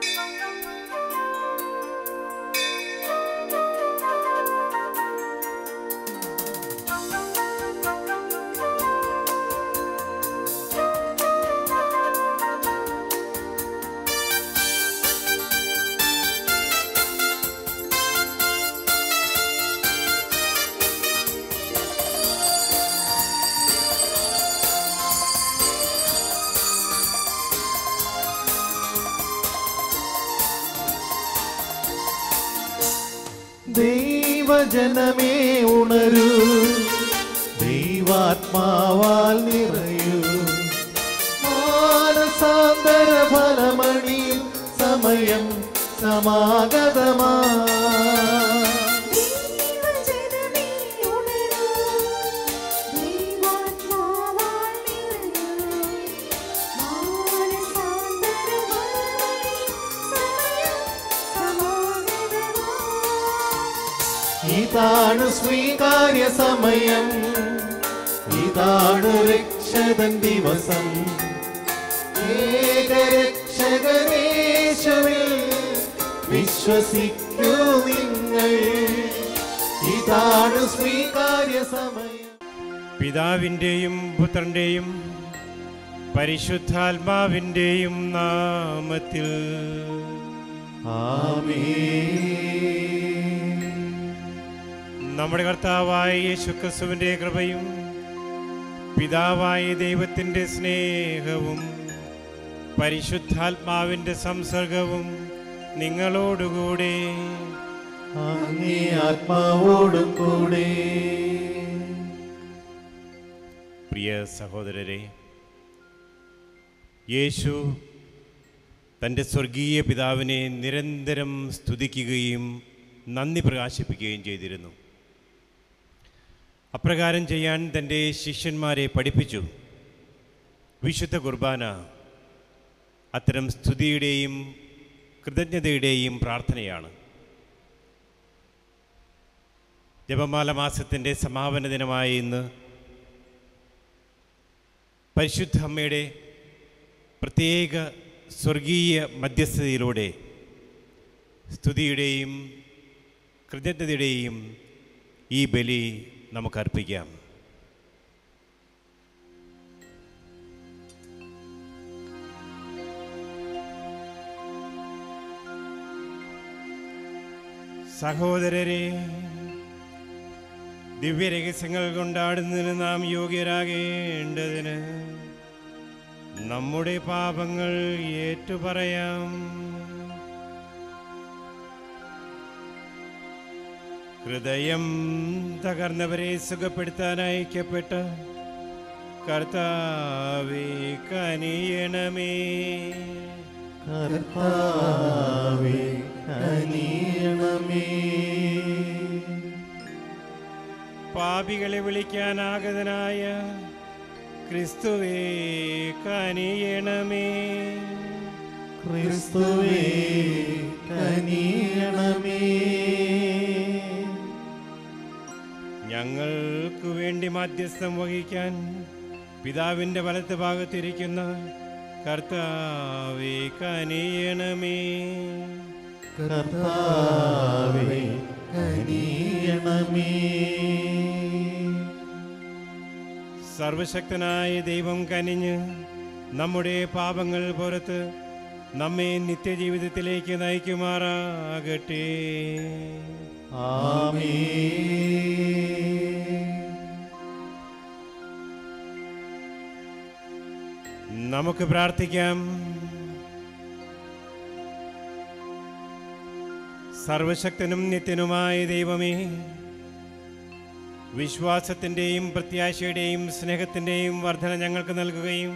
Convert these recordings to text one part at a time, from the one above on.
ദൈവജനമേ ഉണരൂ ദൈവാത്മാവാൽ നിറയൂ മാനസാന്തര ഫലമണിയും സമയം സമാഗതമാ ദൈവജനമേ ഉണരൂ ദൈവാത്മാവാൽ നിറയൂ മാനസാന്തരമായി സമയം സമാഗതമാ ഇതാണ് സ്വീകാര്യ സമയം ഇതാണ് രക്ഷതൻ ദിവസം ഏകരക്ഷകനേശുവിൽ വിശ്വസിക്കൂ നിങ്ങൾ ഇതാണ് സ്വീകാര്യ സമയം പിതാവിൻ്റെയും പുത്രൻ്റെയും പരിശുദ്ധാത്മാവിൻ്റെയും നാമത്തിൽ നമ്മുടെ കർത്താവായ യേശുക്രിസ്തുവിൻ്റെ കൃപയും പിതാവായ ദൈവത്തിൻ്റെ സ്നേഹവും പരിശുദ്ധാത്മാവിൻ്റെ സംസർഗവും നിങ്ങളോടുകൂടെ അങ്ങേ ആത്മാവോടും കൂടെ പ്രിയ സഹോദരരെ യേശു തൻ്റെ സ്വർഗീയ പിതാവിനെ നിരന്തരം സ്തുതിക്കുകയും നന്ദി പ്രകാശിപ്പിക്കുകയും ചെയ്തിരുന്നു അപ്രകാരം ചെയ്യാൻ തൻ്റെ ശിഷ്യന്മാരെ പഠിപ്പിച്ചു വിശുദ്ധ കുർബാന അത്തരം സ്തുതിയുടെയും കൃതജ്ഞതയുടെയും പ്രാർത്ഥനയാണ് ജപമാല മാസത്തിൻ്റെ സമാപന ദിനമായ ഇന്ന് പരിശുദ്ധ അമ്മയുടെ പ്രത്യേക സ്വർഗീയ മധ്യസ്ഥതയിലൂടെ സ്തുതിയുടെയും കൃതജ്ഞതയുടെയും ഈ ബലി നമുക്ക് അർപ്പിക്കാം സഹോദരരെ ദിവ്യരഹസ്യങ്ങൾ കൊണ്ടാടുന്നതിന് നാം യോഗ്യരാകേണ്ടതിന് നമ്മുടെ പാപങ്ങൾ ഏറ്റുപറയാം ഹൃദയം തകർന്നവരെ സുഖപ്പെടുത്താൻ അയക്കപ്പെട്ട കർത്താവേ കനിയണമേ കർത്താവേ കനിയണമേ പാപികളെ വിളിക്കാനാഗതനായ ക്രിസ്തുവേ കനിയണമേ ക്രിസ്തുവേ കനിയണമേ ഞങ്ങൾക്ക് വേണ്ടി മാധ്യസ്ഥം വഹിക്കാൻ പിതാവിൻ്റെ വലത്ത് ഭാഗത്തിരിക്കുന്ന കർത്താവേ കനിയണമേ കർത്താവേ കനിയണമേ സർവശക്തനായ ദൈവം കനിഞ്ഞ് നമ്മുടെ പാപങ്ങൾ പുറത്ത് നമ്മെ നിത്യജീവിതത്തിലേക്ക് നയിക്കുമാറാകട്ടെ ആമേ നമുക്ക് പ്രാർത്ഥിക്കാം സർവശക്തനും നിത്യനുമായ ദൈവമേ വിശ്വാസത്തിൻ്റെയും പ്രത്യാശയുടെയും സ്നേഹത്തിൻ്റെയും വർധന ഞങ്ങൾക്ക് നൽകുകയും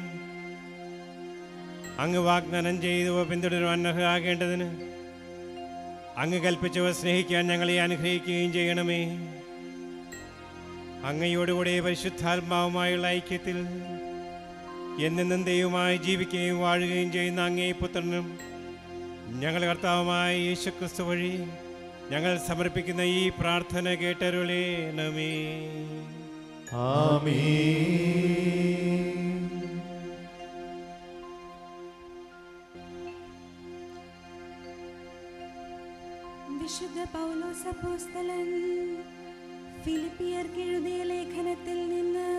അങ്ങ് വാഗ്ദാനം ചെയ്തവ പിന്തുടരുവാൻ അർഹരാകേണ്ടതിന് അങ്ങ് കൽപ്പിച്ചവ സ്നേഹിക്കാൻ ഞങ്ങളെ അനുഗ്രഹിക്കുകയും ചെയ്യണമേ അങ്ങയോടുകൂടെ പരിശുദ്ധാത്മാവുമായുള്ള ഐക്യത്തിൽ എന്നെന്നും ദൈവമായി ജീവിക്കുകയും വാഴുകയും ചെയ്യുന്ന അങ്ങേ പുത്രനും ഞങ്ങളുടെ കർത്താവുമായ യേശുക്രിസ്തു വഴി ഞങ്ങൾ സമർപ്പിക്കുന്ന ഈ പ്രാർത്ഥന കേട്ടരുളേണമേ ആമേ വിശുദ്ധ പൗലോസ് അപ്പോസ്തലൻ ഫിലിപ്പിയർക്ക് എഴുതിയ ലേഖനത്തിൽ നിന്ന്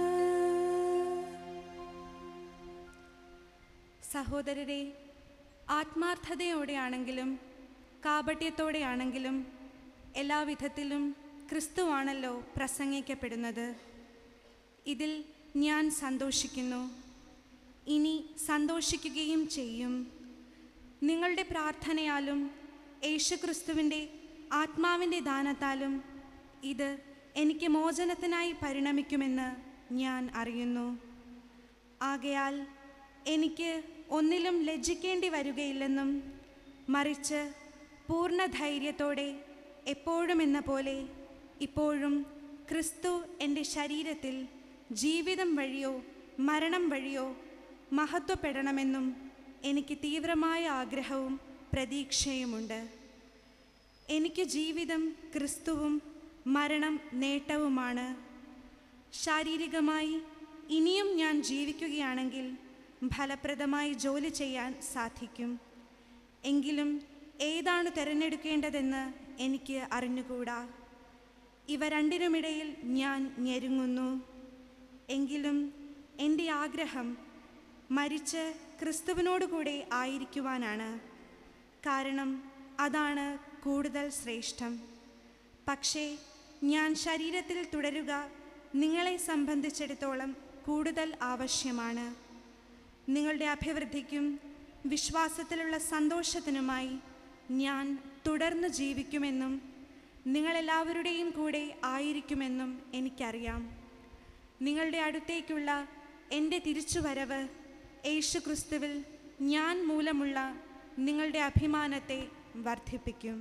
സഹോദരരെ ആത്മാർത്ഥതയോടെയാണെങ്കിലും കാപട്യത്തോടെയാണെങ്കിലും എല്ലാവിധത്തിലും ക്രിസ്തുവാണല്ലോ പ്രസംഗിക്കപ്പെടുന്നത് ഇതിൽ ഞാൻ സന്തോഷിക്കുന്നു ഇനി സന്തോഷിക്കുകയും ചെയ്യും നിങ്ങളുടെ പ്രാർത്ഥനയാലും യേശുക്രിസ്തുവിൻ്റെ ആത്മാവിൻ്റെ ദാനത്താലും ഇത് എനിക്ക് മോചനത്തിനായി പരിണമിക്കുമെന്ന് ഞാൻ അറിയുന്നു ആകയാൽ എനിക്ക് ഒന്നിലും ലജ്ജിക്കേണ്ടി വരികയില്ലെന്നും മറിച്ച് പൂർണ്ണ ധൈര്യത്തോടെ എപ്പോഴും എന്ന പോലെ ഇപ്പോഴും ക്രിസ്തു എൻ്റെ ശരീരത്തിൽ ജീവിതം വഴിയോ മരണം വഴിയോ മഹത്വപ്പെടണമെന്നും എനിക്ക് തീവ്രമായ ആഗ്രഹവും പ്രതീക്ഷയുമുണ്ട് എനിക്ക് ജീവിതം ക്രിസ്തുവും മരണം നേട്ടവുമാണ് ശാരീരികമായി ഇനിയും ഞാൻ ജീവിക്കുകയാണെങ്കിൽ ഫലപ്രദമായി ജോലി ചെയ്യാൻ സാധിക്കും എങ്കിലും ഏതാണ് തിരഞ്ഞെടുക്കേണ്ടതെന്ന് എനിക്ക് അറിഞ്ഞുകൂടാ ഇവ രണ്ടിനുമിടയിൽ ഞാൻ ഞെരുങ്ങുന്നു എങ്കിലും എൻ്റെ ആഗ്രഹം മരിച്ച് ക്രിസ്തുവിനോടുകൂടെ ആയിരിക്കുവാനാണ് കാരണം അതാണ് കൂടുതൽ ശ്രേഷ്ഠം പക്ഷേ ഞാൻ ശരീരത്തിൽ തുടരുക നിങ്ങളെ സംബന്ധിച്ചിടത്തോളം കൂടുതൽ ആവശ്യമാണ് നിങ്ങളുടെ അഭിവൃദ്ധിക്കും വിശ്വാസത്തിലുള്ള സന്തോഷത്തിനുമായി ഞാൻ തുടർന്ന് ജീവിക്കുമെന്നും നിങ്ങളെല്ലാവരുടെയും കൂടെ ആയിരിക്കുമെന്നും എനിക്കറിയാം നിങ്ങളുടെ അടുത്തേക്കുള്ള എൻ്റെ തിരിച്ചുവരവ് യേശു ക്രിസ്തുവിൽ ഞാൻ മൂലമുള്ള നിങ്ങളുടെ അഭിമാനത്തെ വർദ്ധിപ്പിക്കും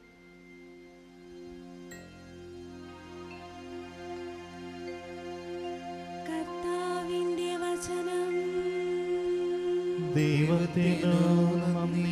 കർത്താവിൻ്റെ വചനം ദൈവത്തിനു നന്ദി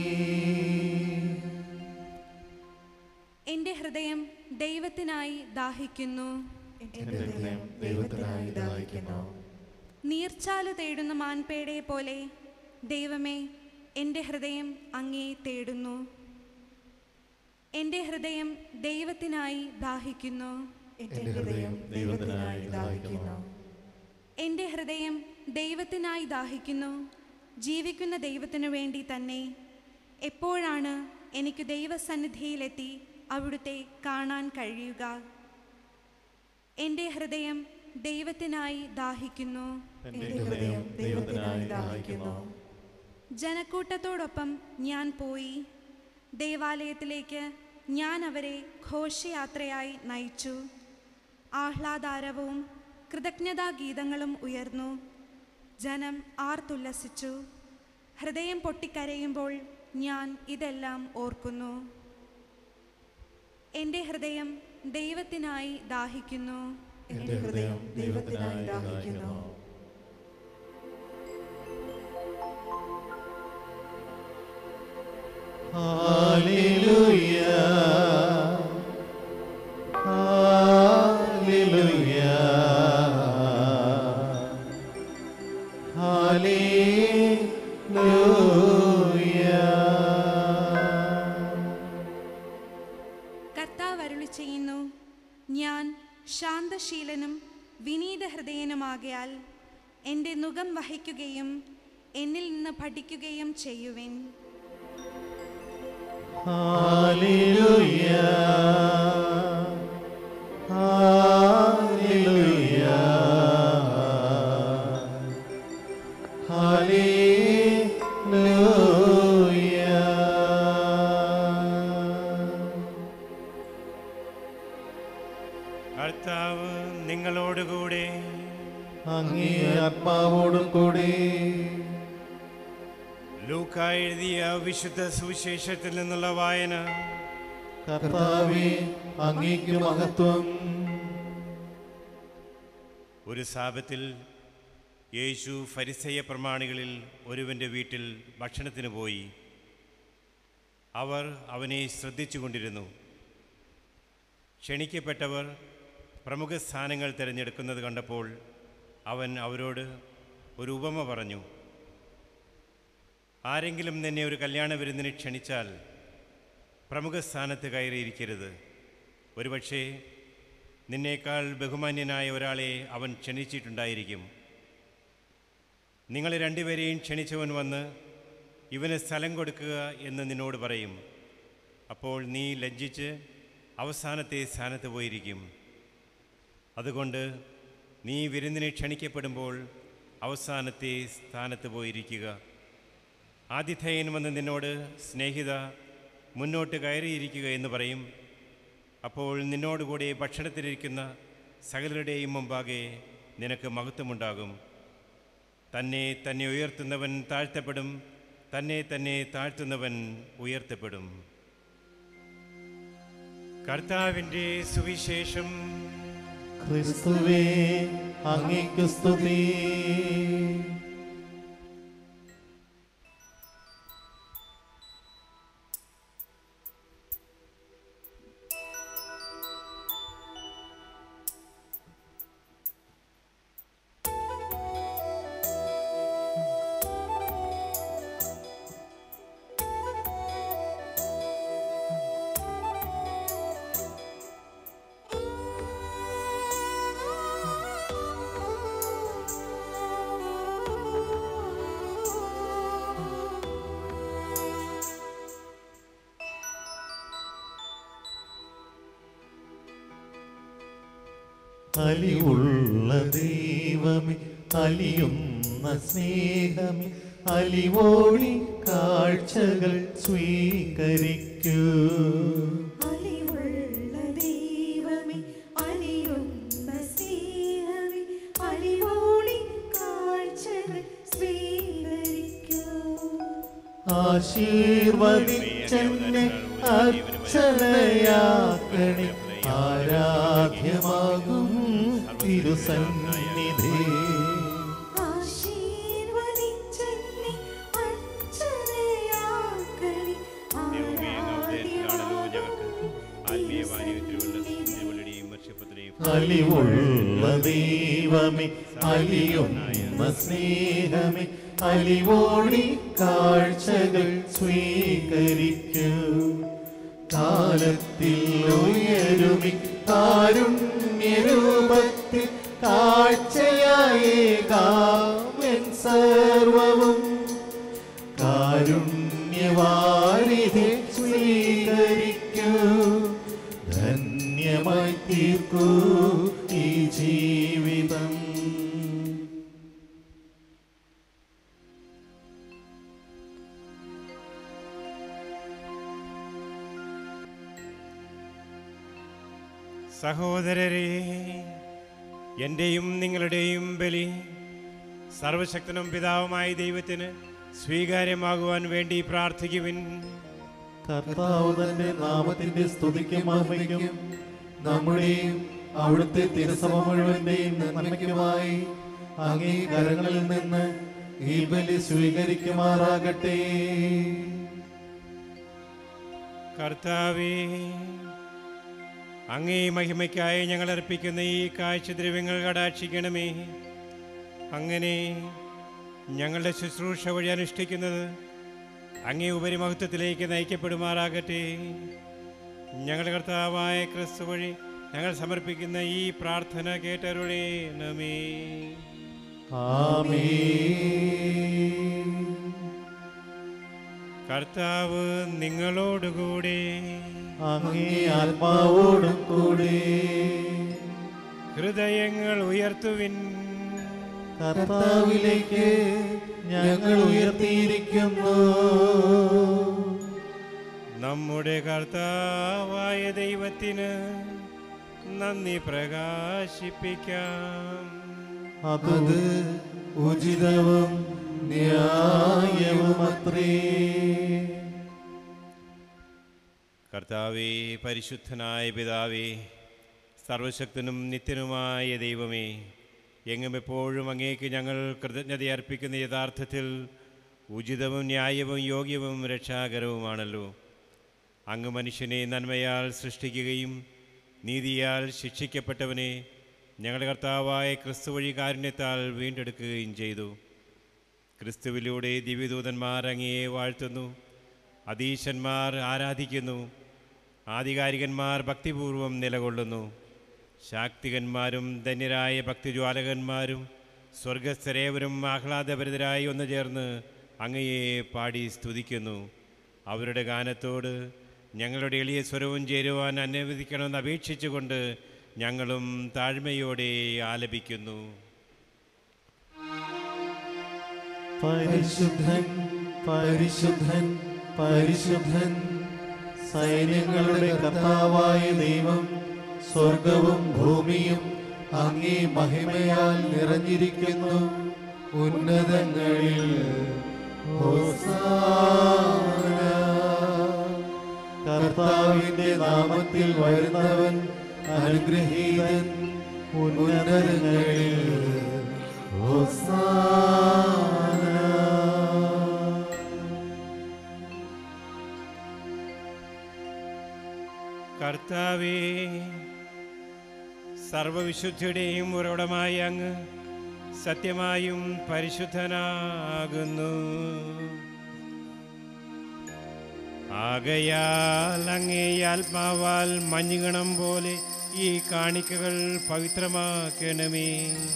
എൻ്റെ ഹൃദയം ദൈവത്തിനായി ദാഹിക്കുന്നു എന്റെ ഹൃദയം ദൈവത്തിനായി ദാഹിക്കുന്നു നീർച്ചാല് തേടുന്ന മാൻപേടയെ പോലെ ദൈവമേ എൻ്റെ ഹൃദയം അങ്ങേ തേടുന്നു എൻ്റെ ഹൃദയം ദൈവത്തിനായി ദാഹിക്കുന്നു എന്റെ ഹൃദയം ദൈവത്തിനായി ദാഹിക്കുന്നു എൻ്റെ ഹൃദയം ദൈവത്തിനായി ദാഹിക്കുന്നു ജീവിക്കുന്ന ദൈവത്തിനു വേണ്ടി തന്നെ എപ്പോഴാണ് എനിക്ക് ദൈവസന്നിധിയിലെത്തി അവിടുത്തെ കാണാൻ കഴിയുക എൻ്റെ ഹൃദയം ദൈവത്തിനായി ദാഹിക്കുന്നു എന്റെ ഹൃദയം ദൈവത്തിനായി ദാഹിക്കുന്നു ജനക്കൂട്ടത്തോടൊപ്പം ഞാൻ പോയി ദേവാലയത്തിലേക്ക് ഞാൻ അവരെ ഘോഷയാത്രയായി നയിച്ചു ആഹ്ലാദാരവവും കൃതജ്ഞതാഗീതങ്ങളും ഉയർന്നു ജനം ആർത്തുല്ലസിച്ചു ഹൃദയം പൊട്ടിക്കരയുമ്പോൾ ഞാൻ ഇതെല്ലാം ഓർക്കുന്നു എൻ്റെ ഹൃദയം ദൈവത്തിനായി ദാഹിക്കുന്നു എന്റെ ഹൃദയം ദൈവത്തിനായി ദാഹിക്കുന്നു ഹല്ലേലൂയ ഹല്ലേലൂയ ഹല്ലേലൂയ കർത്താവ് അരുളി ചെയ്യുന്നു ഞാൻ ശാന്തശീലനും വിനീത ഹൃദയനുമാകയാൽ എൻ്റെ മുഖം വഹിക്കുകയും എന്നിൽ നിന്ന് പഠിക്കുകയും ചെയ്യുവിൻ Hallelujah. Hallelujah. Hallelujah. കർത്താവ് നിങ്ങളോടുകൂടെ അങ്ങേ ആത്മാവോടും കൂടി ലൂക്ക എഴുതിയ വിശുദ്ധ സുവിശേഷത്തിൽ നിന്നുള്ള വായന കർത്താവേ അങ്ങേക്ക് മഹത്വം ഒരു സാപത്തിൽ യേശു ഫരിസയ പ്രമാണികളിൽ ഒരുവൻ്റെ വീട്ടിൽ ഭക്ഷണത്തിന് പോയി അവർ അവനെ ശ്രദ്ധിച്ചുകൊണ്ടിരുന്നു ക്ഷണിക്കപ്പെട്ടവർ പ്രമുഖ സ്ഥാനങ്ങൾ തിരഞ്ഞെടുക്കുന്നത് കണ്ടപ്പോൾ അവൻ അവരോട് ഒരു ഉപമ പറഞ്ഞു ആരെങ്കിലും നിന്നെ ഒരു കല്യാണ വിരുന്നിന് ക്ഷണിച്ചാൽ പ്രമുഖ സ്ഥാനത്ത് കയറിയിരിക്കരുത് ഒരുപക്ഷേ നിന്നേക്കാൾ ബഹുമാന്യനായ ഒരാളെ അവൻ ക്ഷണിച്ചിട്ടുണ്ടായിരിക്കും നിങ്ങൾ രണ്ടുപേരെയും ക്ഷണിച്ചവൻ വന്ന് ഇവന് സ്ഥലം കൊടുക്കുക എന്ന് നിന്നോട് പറയും അപ്പോൾ നീ ലജ്ജിച്ച് അവസാനത്തെ സ്ഥാനത്ത് പോയിരിക്കും അതുകൊണ്ട് നീ വിരുന്നിനെ ക്ഷണിക്കപ്പെടുമ്പോൾ അവസാനത്തെ സ്ഥാനത്ത് പോയിരിക്കുക ആതിഥേയൻ വന്ന് നിന്നോട് സ്നേഹിത മുന്നോട്ട് കയറിയിരിക്കുക എന്ന് പറയും അപ്പോൾ നിന്നോടുകൂടി ഭക്ഷണത്തിലിരിക്കുന്ന സകലരുടെയും മുമ്പാകെ നിനക്ക് മഹത്വമുണ്ടാകും തന്നെ തന്നെ ഉയർത്തുന്നവൻ താഴ്ത്തപ്പെടും തന്നെ തന്നെ താഴ്ത്തുന്നവൻ ഉയർത്തപ്പെടും കർത്താവിൻ്റെ സുവിശേഷം ക്രിസ്തുവേ അങ്ങേക്ക് സ്തുതി അലിവുള്ള ദൈവമേ അലിയുന്ന സ്നേഹമേ അലിവോളി കാഴ്ചകൾ സ്വീകരിക്കൂ അലിവുള്ള ദൈവമേ അലിയുന്ന സ്നേഹമേ അലിവോളി കാഴ്ചകൾ സ്വീകരിക്കൂ ആശീർവദിച്ചെന്നെ അർച്ചനയാക്കണി ആരാധ്യമാകും തിരുസന്നിധി ആശീർവദിച്ചെന്നെ അർച്ചനയാക്കണി ദൈവമേ, അങ്ങ് അവതരിച്ചിലാണല്ലോ ഞങ്ങൾക്ക് ആത്മീയ വാണിജ്യത്തിലുള്ള തിരുവള്ളിയുടെയും വർഷപ്പത്തിനെയും അലിവുള്ള ദൈവമേ അലിയുന്ന സ്നേഹമേ അലിവോളി കാഴ്ചകൾ സ്വീകരിക്കൂ കാലത്തിൽ ഉയരുമി കാരുണ്യരൂപത്തിൽ കാഴ്ചയായേകാമൻ സർവവും കാരുണ്യവാരിധി സ്വീകരിക്കൂ ധന്യമായി തീർക്കൂ ഈ ജീവിതം സഹോദരരെ എൻ്റെയും നിങ്ങളുടെയും ബലി സർവശക്തനും പിതാവുമായ ദൈവത്തിന് സ്വീകാര്യമാകുവാൻ വേണ്ടി പ്രാർത്ഥിക്കുവിൻ കർത്താവ് തന്റെ നാമത്തിന്റെ സ്തുതിക്കും മഹിമയ്ക്കും നമ്മുടെയും അവിടുത്തെ തിരുസഭ മുഴുവന്റെയും നന്മയ്ക്കുമായി അങ്ങേ കരങ്ങളിൽ നിന്ന് ഈ ബലി സ്വീകരിക്കുമാറാകട്ടെ കർത്താവേ അങ്ങേ മഹിമയ്ക്കായി ഞങ്ങൾ അർപ്പിക്കുന്ന ഈ കാഴ്ചദ്രവ്യങ്ങൾ കടാക്ഷിക്കണമേ അങ്ങനെ ഞങ്ങളുടെ ശുശ്രൂഷ വഴി അനുഷ്ഠിക്കുന്നത് അങ്ങേ ഉപരിമഹത്വത്തിലേക്ക് നയിക്കപ്പെടുമാറാകട്ടെ ഞങ്ങളുടെ കർത്താവായ ക്രിസ്തു വഴി ഞങ്ങൾ സമർപ്പിക്കുന്ന ഈ പ്രാർത്ഥന കേട്ടരുളേണമേ ആമേൻ കർത്താവ് നിങ്ങളോടുകൂടെ അങ്ങേ ആത്മാവോടും കൂടെ ഹൃദയങ്ങൾ ഉയർത്തുവിൻ കർത്താവിലേക്ക് ഞങ്ങൾ ഉയർത്തിയിരിക്കുന്നു നമ്മുടെ കർത്താവായ ദൈവത്തിന് നന്ദി പ്രകാശിപ്പിക്കാം അത് ഉചിതവും ന്യായവുമത്രേ കർത്താവേ പരിശുദ്ധനായ പിതാവേ സർവശക്തനും നിത്യനുമായ ദൈവമേ എങ്ങും എപ്പോഴും അങ്ങേക്ക് ഞങ്ങൾ കൃതജ്ഞത അർപ്പിക്കുന്ന യഥാർത്ഥത്തിൽ ഉചിതവും ന്യായവും യോഗ്യവും രക്ഷാകരവുമാണല്ലോ അങ്ങ് മനുഷ്യനെ നന്മയാൽ സൃഷ്ടിക്കുകയും നീതിയാൽ ശിക്ഷിക്കപ്പെട്ടവനെ ഞങ്ങളുടെ കർത്താവായ ക്രിസ്തു വഴി കാരുണ്യത്താൽ വീണ്ടെടുക്കുകയും ചെയ്തു ക്രിസ്തുവിലൂടെ ദിവ്യദൂതന്മാർ അങ്ങയെ വാഴ്ത്തുന്നു അധീശന്മാർ ആരാധിക്കുന്നു ആധികാരികന്മാർ ഭക്തിപൂർവം നിലകൊള്ളുന്നു ശാക്തികന്മാരും ധന്യരായ ഭക്തിജ്വാലകന്മാരും സ്വർഗസ്ഥരേവരും ആഹ്ലാദഭരിതരായി ഒന്നു ചേർന്ന് അങ്ങയെ പാടി സ്തുതിക്കുന്നു അവരുടെ ഗാനത്തോട് ഞങ്ങളുടെ എളിയ സ്വരവും ചേരുവാൻ അനുവദിക്കണമെന്ന് അപേക്ഷിച്ചുകൊണ്ട് ഞങ്ങളും താഴ്മയോടെ ആലപിക്കുന്നു പരിശുദ്ധൻ പരിശുദ്ധൻ പരിശുദ്ധൻ സൈന്യങ്ങളുടെ കർത്താവായ ദൈവം സ്വർഗവും ഭൂമിയും അങ്ങേ മഹിമയാൽ നിറഞ്ഞിരിക്കുന്നു ഉന്നതങ്ങളിൽ ഹോസാന. കർത്താവിന്റെ നാമത്തിൽ വരുന്നവൻ അനുഗ്രഹീതൻ ഉന്നതങ്ങളിൽ ഹോസാന. കർത്താവേ സർവവിശുദ്ധിയുടെയും ഉറവിടമായ അങ്ങ് സത്യമായും പരിശുദ്ധനാകുന്നു ആകയാൽ അങ്ങേ ആത്മാവാൽ മഞ്ഞുകണം പോലെ ഈ കാണിക്കകൾ പവിത്രമാക്കണമേ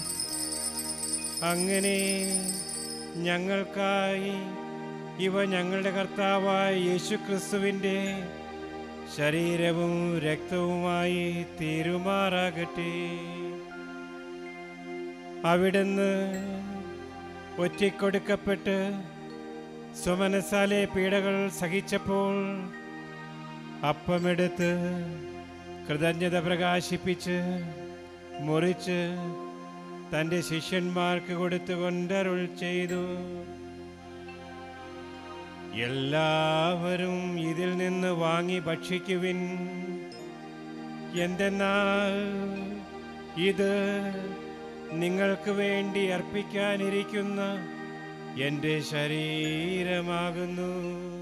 അങ്ങനെ ഞങ്ങൾക്കായി ഇവ ഞങ്ങളുടെ കർത്താവായ യേശുക്രിസ്തുവിൻ്റെ ശരീരവും രക്തവുമായി തീരുമാറാകട്ടെ അവിടുന്ന് ഒറ്റിക്കൊടുക്കപ്പെട്ട് സുമനസാലെ പീഡകൾ സഹിച്ചപ്പോൾ അപ്പമെടുത്ത് കൃതജ്ഞത പ്രകാശിപ്പിച്ച് മുറിച്ച് തൻ്റെ ശിഷ്യന്മാർക്ക് കൊടുത്തുകൊണ്ടരുൾ ചെയ്തു എല്ലാവരും ഇതിൽ നിന്ന് വാങ്ങി ഭക്ഷിക്കുവിൻ എന്തെന്നാൽ ഇത് നിങ്ങൾക്ക് വേണ്ടി അർപ്പിക്കാനിരിക്കുന്ന എൻ്റെ ശരീരമാകുന്നു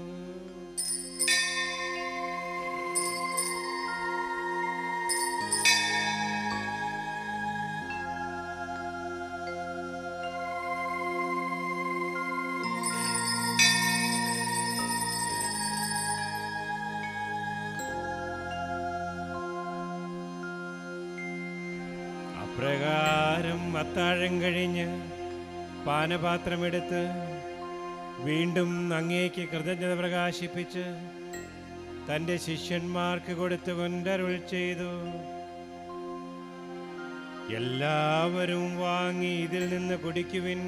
അപ്രകാരം അത്താഴം കഴിഞ്ഞ് പാനപാത്രമെടുത്ത് വീണ്ടും അങ്ങേക്ക് കൃതജ്ഞത പ്രകാശിപ്പിച്ച് തൻ്റെ ശിഷ്യന്മാർക്ക് കൊടുത്തുകൊണ്ടരുൾ ചെയ്തു എല്ലാവരും വാങ്ങി ഇതിൽ നിന്ന് കുടിക്കുവിൻ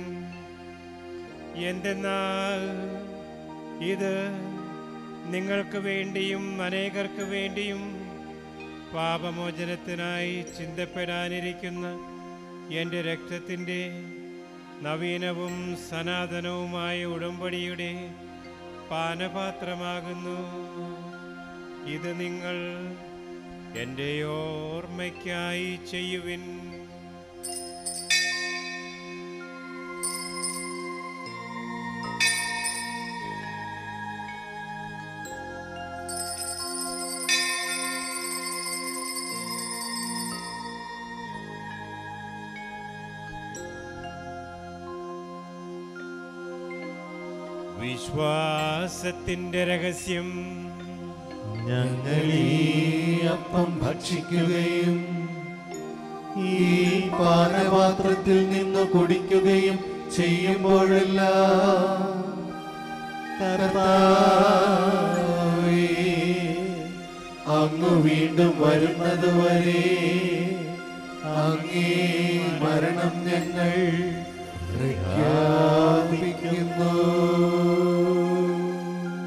എന്തെന്നാൽ ഇത് നിങ്ങൾക്ക് വേണ്ടിയും അനേകർക്ക് വേണ്ടിയും പാപമോചനത്തിനായി ചിന്തപ്പെടാനിരിക്കുന്ന എൻ്റെ രക്തത്തിൻ്റെ നവീനവും സനാതനവുമായ ഉടമ്പടിയുടെ പാനപാത്രമാകുന്നു ഇത് നിങ്ങൾ എൻ്റെ ഓർമ്മയ്ക്കായി ചെയ്യുവിൻ വിശ്വാസത്തിൻ്റെ രഹസ്യം ഞങ്ങൾ ഈ അപ്പം ഭക്ഷിക്കുകയും ഈ പാനപാത്രത്തിൽ നിന്ന് കുടിക്കുകയും ചെയ്യുമ്പോഴെല്ലാം കർത്താവേ, അങ്ങ് വീണ്ടും വരുന്നത് വരെ അങ്ങേ മരണം ഞങ്ങൾ പ്രഖ്യാപിക്കുന്നു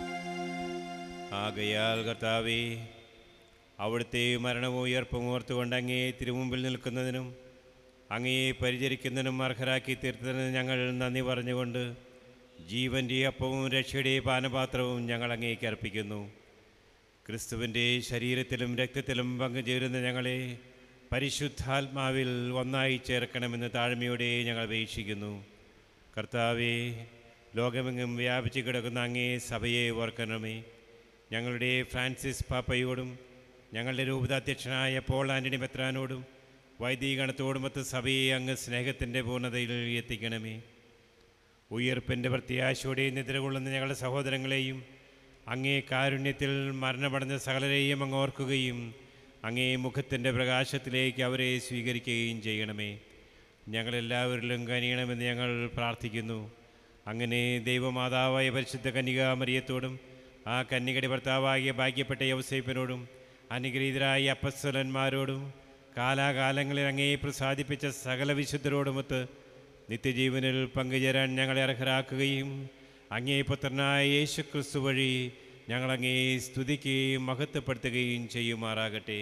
ആകയാൽ കർത്താവേ അവിടുത്തെ മരണവും ഉയർപ്പും ഓർത്തുകൊണ്ട് അങ്ങേ തിരുമുമ്പിൽ നിൽക്കുന്നതിനും അങ്ങയെ പരിചരിക്കുന്നതിനും അർഹരാക്കി തീർത്തതിന് ഞങ്ങൾ നന്ദി പറഞ്ഞുകൊണ്ട് ജീവൻ്റെ അപ്പവും രക്ഷയുടെ പാനപാത്രവും ഞങ്ങൾ അങ്ങേക്ക് അർപ്പിക്കുന്നു ക്രിസ്തുവിൻ്റെ ശരീരത്തിലും രക്തത്തിലും പങ്കുചേരുന്ന ഞങ്ങളെ പരിശുദ്ധാത്മാവിൽ ഒന്നായി ചേർക്കണമെന്ന് താഴ്മയോടെ ഞങ്ങൾ അപേക്ഷിക്കുന്നു കർത്താവെ ലോകമെങ്ങും വ്യാപിച്ചു കിടക്കുന്ന അങ്ങേ സഭയെ ഓർക്കണമേ ഞങ്ങളുടെ ഫ്രാൻസിസ് പാപ്പയോടും ഞങ്ങളുടെ രൂപതാധ്യക്ഷനായ പോൾ ആൻ്റണി മെത്രാനോടും വൈദികണത്തോടുമൊത്ത് സഭയെ അങ്ങ് സ്നേഹത്തിൻ്റെ പൂർണ്ണതയിൽ എത്തിക്കണമേ ഉയർപ്പിൻ്റെ പ്രത്യാശയോടെ നിദ്രകൊള്ളുന്ന ഞങ്ങളുടെ സഹോദരങ്ങളെയും അങ്ങേ കാരുണ്യത്തിൽ മരണപ്പെടുന്ന സകലരെയും അങ്ങ് ഓർക്കുകയും അങ്ങേ മുഖത്തിൻ്റെ പ്രകാശത്തിലേക്ക് അവരെ സ്വീകരിക്കുകയും ചെയ്യണമേ ഞങ്ങളെല്ലാവരിലും കനിയണമെന്ന് ഞങ്ങൾ പ്രാർത്ഥിക്കുന്നു അങ്ങനെ ദൈവമാതാവായ പരിശുദ്ധ കന്യകാമരിയത്തോടും ആ കന്യകയുടെ ഭർത്താവാകിയ ഭാഗ്യപ്പെട്ട യവസേപ്പിനോടും അനുഗ്രഹീതരായ അപ്പസ്വലന്മാരോടും കാലാകാലങ്ങളിൽ അങ്ങേ പ്രസാദിപ്പിച്ച സകല വിശുദ്ധരോടുമൊത്ത് നിത്യജീവനിൽ പങ്കുചേരാൻ ഞങ്ങളെ അർഹരാക്കുകയും അങ്ങേ പുത്രനായ യേശു ക്രിസ്തു വഴി ഞങ്ങളങ്ങേ സ്തുതിക്കുകയും മഹത്വപ്പെടുത്തുകയും ചെയ്യുമാറാകട്ടെ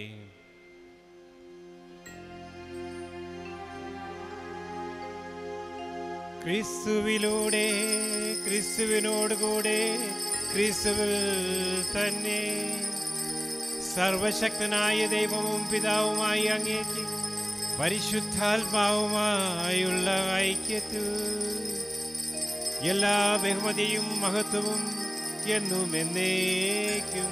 ക്രിസ്തുവിലൂടെ ക്രിസ്തുവിനോടുകൂടെ ക്രിസ്തുവിൽ തന്നെ സർവശക്തനായ ദൈവവും പിതാവുമായി അങ്ങേക്ക് പരിശുദ്ധാത്മാവുമായുള്ള ഐക്യത്തു എല്ലാ ബഹുമതിയും മഹത്വവും എന്നും എന്നേക്കും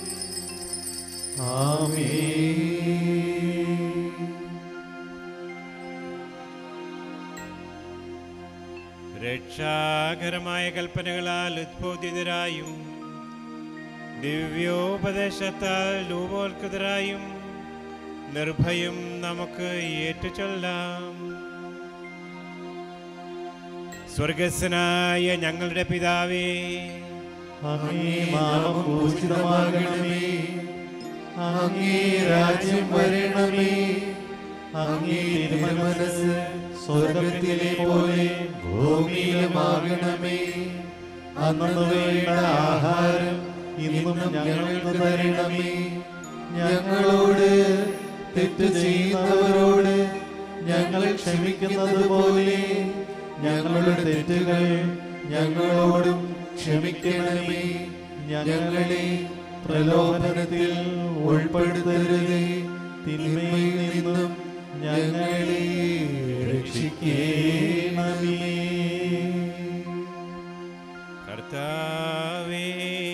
രക്ഷാകരമായ കൽപ്പനകളാൽ ഉദ്ബോധിതരായും ദിവ്യോപദേശത്താൽ രൂപോത്കൃതരായും നിർഭയം നമുക്ക് ഏറ്റുചൊല്ലാം സ്വർഗസ്വനായ ഞങ്ങളുടെ പിതാവേ അങ്ങേ നാമം പൂജിതമാകണമേ അങ്ങേ രാജ്യം വരണമേ അങ്ങേ തിരുമനസ് സ്വർഗത്തിലെ പോലെ ഭൂമിയിലുമാകണമേ അന്നു വേണ്ട ആഹാരം ഇന്നും ഞങ്ങൾക്ക് തരണമേ ഞങ്ങളോട് തെറ്റ് ചെയ്യുന്നവരോട് ഞങ്ങൾ ക്ഷമിക്കുന്നത് പോലെ ഞങ്ങളുടെ തെറ്റുകൾ ഞങ്ങളോടും ക്ഷമിക്കണമേ ഞങ്ങളെ പ്രലോഭനത്തിൽ ഉൾപ്പെടുത്തരുതേ തിന്മയിൽ നിന്നും ഞങ്ങളെ രക്ഷിക്കണമേ കർത്താവേ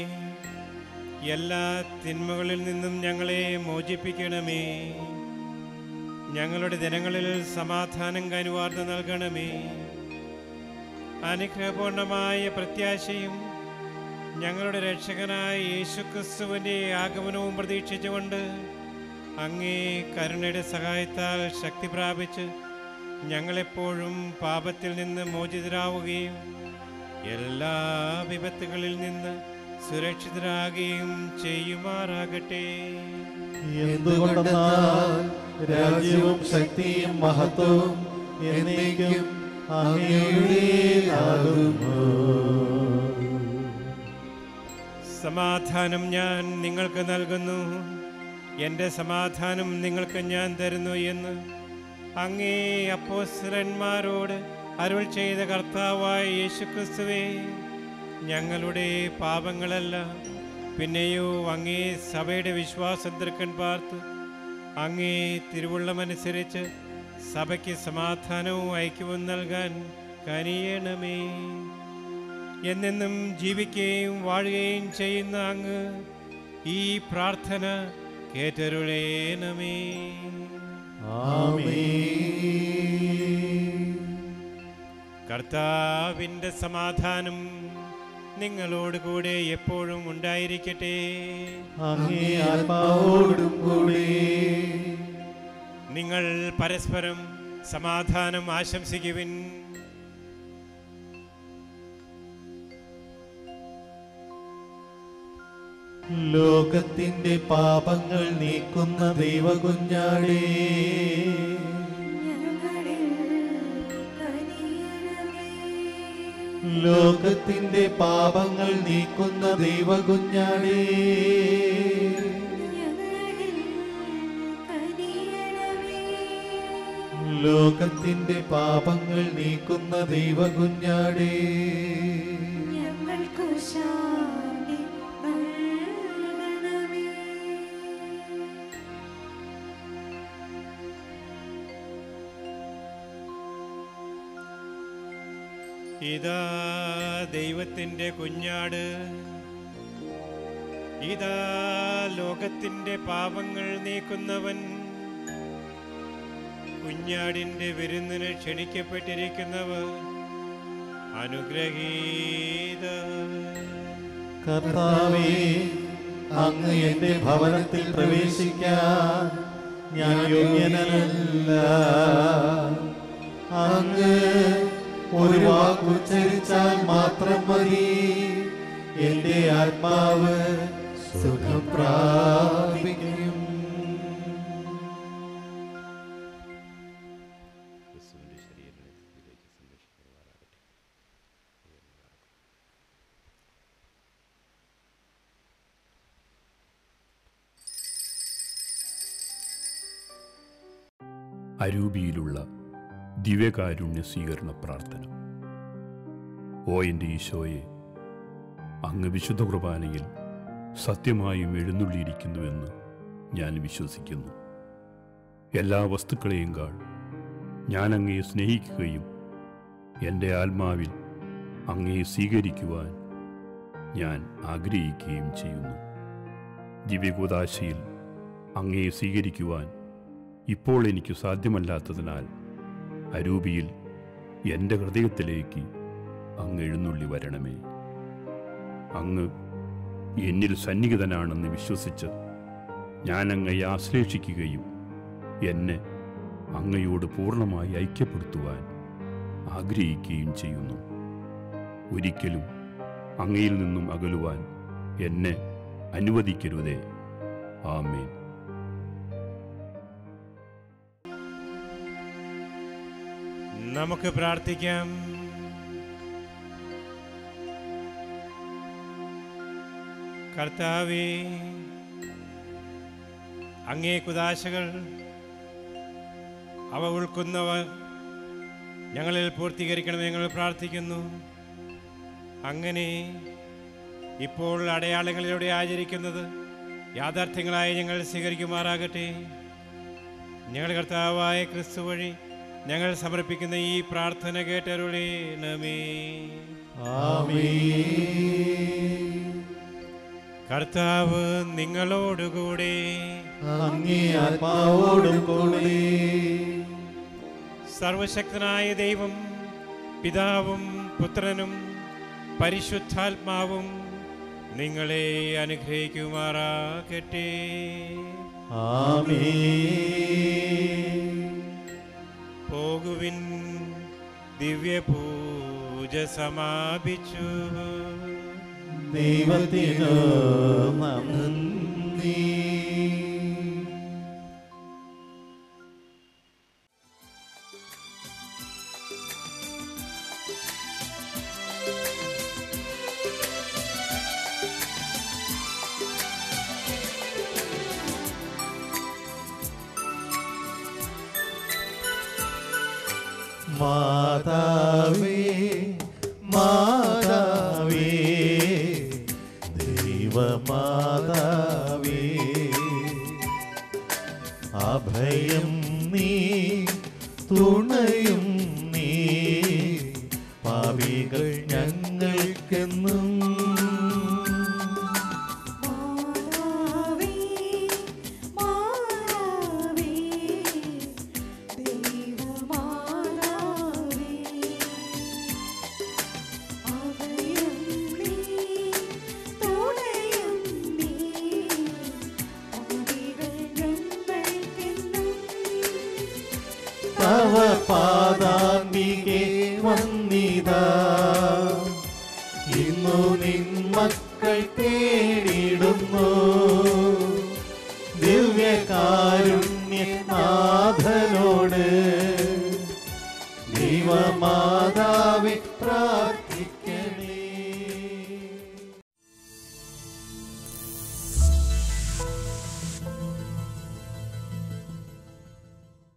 എല്ലാ തിന്മകളിൽ നിന്നും ഞങ്ങളെ മോചിപ്പിക്കണമേ ഞങ്ങളുടെ ദിനങ്ങളിൽ സമാധാനം കനുവാർന്ന് നൽകണമേ അനുഗ്രഹപൂർണമായ പ്രത്യാശയും ഞങ്ങളുടെ രക്ഷകനായ യേശുക്രിസ്തുവിൻ്റെ ആഗമനവും പ്രതീക്ഷിച്ചുകൊണ്ട് അങ്ങേ കരുണയുടെ സഹായത്താൽ ശക്തി പ്രാപിച്ച് ഞങ്ങളെപ്പോഴും പാപത്തിൽ നിന്ന് മോചിതരാവുകയും എല്ലാ വിപത്തുകളിൽ നിന്ന് സുരക്ഷിതരാകുകയും ചെയ്യുമാറാകട്ടെ എന്തുകൊണ്ടെന്നാൽ രാജ്യവും ശക്തിയും മഹത്വവും എന്നേക്കും അങ്ങയുടേതാകുന്നു സമാധാനം ഞാൻ നിങ്ങൾക്ക് നൽകുന്നു എൻ്റെ സമാധാനം നിങ്ങൾക്ക് ഞാൻ തരുന്നു എന്ന് അങ്ങേ അപ്പോസ്തലന്മാരോട് അരുൾ ചെയ്ത കർത്താവായ യേശുക്രിസ്തുവേ ഞങ്ങളുടെ പാപങ്ങളല്ല പിന്നെയോ അങ്ങേ സഭയുടെ വിശ്വാസം തൃക്കൻ പാർത്ത് അങ്ങേ തിരുവുള്ളമനുസരിച്ച് സഭയ്ക്ക് സമാധാനവും ഐക്യവും നൽകാൻ കനിയണമേ എന്നെന്നും ജീവിക്കുകയും വാഴുകയും ചെയ്യുന്ന അങ്ങ് ഈ പ്രാർത്ഥന കേറ്റരുളേണമേ കർത്താവിൻ്റെ സമാധാനം നിങ്ങളോട് കൂടെ എപ്പോഴും ഉണ്ടായിരിക്കട്ടെ അങ്ങേ ആത്മാവോടും കൂടെ നിങ്ങൾ പരസ്പരം സമാധാനം ആശംസിക്കുവിൻ ലോകത്തിന്റെ പാപങ്ങൾ നീക്കുന്ന ദൈവകുഞ്ഞാടേ ഞങ്ങളിൽ കനിയണമേ ലോകത്തിന്റെ പാപങ്ങൾ നീക്കുന്ന ദൈവകുഞ്ഞാടേ ഞങ്ങളിൽ കനിയണമേ ലോകത്തിന്റെ പാപങ്ങൾ നീക്കുന്ന ദൈവകുഞ്ഞാടേ ഞങ്ങൾക്കു ശാന്തി നൽകണമേ ഇതാ ദൈവത്തിൻ്റെ കുഞ്ഞാട് ഇതാ ലോകത്തിൻ്റെ പാപങ്ങൾ നീക്കുന്നവൻ കുഞ്ഞാടിൻ്റെ വിരുന്നിന് ക്ഷണിക്കപ്പെട്ടിരിക്കുന്നവർ അനുഗ്രഹീത കർത്താവേ അങ്ങ് എന്റെ ഭവനത്തിൽ പ്രവേശിക്കാൻ ഞാൻ യോഗ്യനല്ല അങ്ങ് ഒരു വാക്കുച്ചരിച്ചാൽ മാത്രം മതി എന്റെ ആത്മാവ് സുഖം പ്രാപിക്കും അരൂപിയിലുള്ള ദിവ്യകാരുണ്യ സ്വീകരണ പ്രാർത്ഥന ഓ എൻ്റെ ഈശോയെ അങ്ങ് വിശുദ്ധ കുർബാനയിൽ സത്യമായും എഴുന്നള്ളിയിരിക്കുന്നുവെന്ന് ഞാൻ വിശ്വസിക്കുന്നു എല്ലാ വസ്തുക്കളെയും കാൾ ഞാൻ അങ്ങയെ സ്നേഹിക്കുകയും എൻ്റെ ആത്മാവിൽ അങ്ങയെ സ്വീകരിക്കുവാൻ ഞാൻ ആഗ്രഹിക്കുകയും ചെയ്യുന്നു ദിവ്യകൂതാശയിൽ അങ്ങയെ സ്വീകരിക്കുവാൻ ഇപ്പോൾ എനിക്ക് സാധ്യമല്ലാത്തതിനാൽ അരൂപിയിൽ എൻ്റെ ഹൃദയത്തിലേക്ക് അങ്ങ് എഴുന്നള്ളി വരണമേ അങ്ങ് എന്നിൽ സന്നിഹിതനാണെന്ന് വിശ്വസിച്ച് ഞാൻ അങ്ങയെ ആശ്ലേഷിക്കുകയും എന്നെ അങ്ങയോട് പൂർണ്ണമായി ഐക്യപ്പെടുത്തുവാൻ ആഗ്രഹിക്കുകയും ചെയ്യുന്നു ഒരിക്കലും അങ്ങയിൽ നിന്നും അകലുവാൻ എന്നെ അനുവദിക്കരുതേ ആമേൻ നമുക്ക് പ്രാർത്ഥിക്കാം കർത്താവേ അങ്ങേ കുദാശകൾ അവ ഉൾക്കുന്നവ ഞങ്ങളിൽ പൂർത്തീകരിക്കണമെന്ന് ഞങ്ങൾ പ്രാർത്ഥിക്കുന്നു അങ്ങനെ ഇപ്പോൾ അടയാളങ്ങളിലൂടെ ആചരിക്കുന്നത് യാഥാർത്ഥ്യങ്ങളായി ഞങ്ങൾ സ്വീകരിക്കുമാറാകട്ടെ ഞങ്ങളുടെ കർത്താവായ ക്രിസ്തു വഴി ഞങ്ങൾ സമർപ്പിക്കുന്ന ഈ പ്രാർത്ഥന കേട്ടരുളേണമേ ആമേൻ കർത്താവ് നിങ്ങളോടുകൂടെ അങ്ങേ ആത്മാവോടും കൂടി സർവശക്തനായ ദൈവം പിതാവും പുത്രനും പരിശുദ്ധാത്മാവും നിങ്ങളെ അനുഗ്രഹിക്കുമാറാകട്ടെ ആമേൻ പോകുവിൻ ദിവ്യപൂജ സമാപിച്ചു ദൈവത്തിനു നന്ദി മാതാവേ മാതാവേ ദൈവമാതാവേ അഭയം നീ തുണയും നീ പാപികൾ ഞങ്ങൾക്കെന്നും മാതാവേ മാതാവേ ദൈവമാതാവേ അഭയം നീ തുണയും നീ പാപികൾ ഞങ്ങൾക്കെന്നും തവ പാദാന്തികെ വന്നിതാ ഇന്നു നിൻ മക്കൾ തേടിടുന്നു ദിവ്യകാരുണ്യനാഥനോട് ദൈവമാതാവെ പ്രാർത്ഥ